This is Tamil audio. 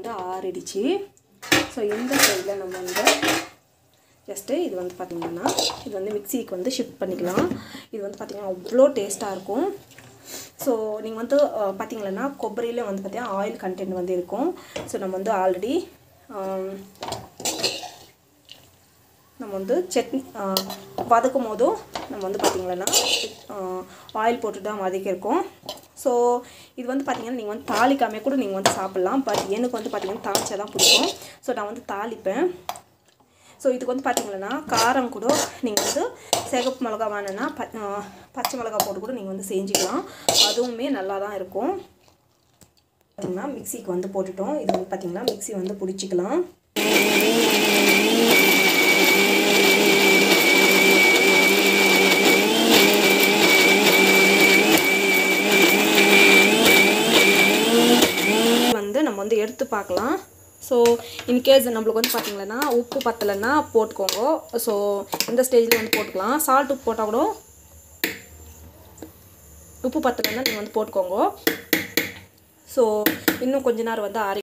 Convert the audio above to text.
வந்து ஆறிடுச்சு ஸோ இந்த சைடில் நம்ம வந்து ஜஸ்ட்டு இது வந்து பார்த்திங்கன்னா இது வந்து மிக்சிக்கு வந்து ஷிஃப்ட் பண்ணிக்கலாம் இது வந்து பார்த்திங்கன்னா அவ்வளோ டேஸ்ட்டாக இருக்கும் ஸோ நீங்கள் வந்து அஹ், பார்த்தீங்களன்னா கொಬ್ಬரியில் வந்து பார்த்தீங்கன்னா ஆயில் கண்டென்ட் வந்து இருக்கும் ஸோ நம்ம வந்து ஆல்ரெடி நம்ம வந்து சட்னி ஆஹ், வதக்கும் போதும் நம்ம வந்து பார்த்திங்கன்னா ஆயில் போட்டு தான் வதக்கியிருக்கோம் ஸோ இது வந்து பார்த்திங்கன்னா நீங்கள் வந்து தாளிக்காமே கூட நீங்கள் வந்து சாப்பிட்லாம் பட் எனக்கு வந்து பார்த்திங்கன்னா தாளிச்சா தான் பிடிக்கும் ஸோ நான் வந்து தாளிப்பேன் ஸோ இதுக்கு வந்து பார்த்திங்கன்னா காரம் கூட நீங்கள் வந்து சிகப்பு மிளகா வேணுன்னா ப ஆஹ், பச்சை மிளகா போட்டு கூட நீங்கள் வந்து செஞ்சுக்கலாம் அதுவுமே நல்லா தான் இருக்கும் பார்த்திங்கன்னா மிக்சிக்கு வந்து போட்டுட்டோம் இது வந்து பார்த்திங்கன்னா மிக்ஸி வந்து பிடிச்சிக்கலாம் வந்து நம்ம வந்து எடுத்து பார்க்கலாம் ஸோ இன்கேஸ் நம்மளுக்கு வந்து பார்த்தீங்கன்னா உப்பு பத்தலைன்னா போட்டுக்கோங்க ஸோ இந்த ஸ்டேஜில் வந்து போட்டுக்கலாம் சால்ட் உப்பு போட்டால் கூட உப்பு பத்தலைன்னா நீங்கள் வந்து போட்டுக்கோங்க ஸோ இன்னும் கொஞ்ச நேரம் வந்து ஆறி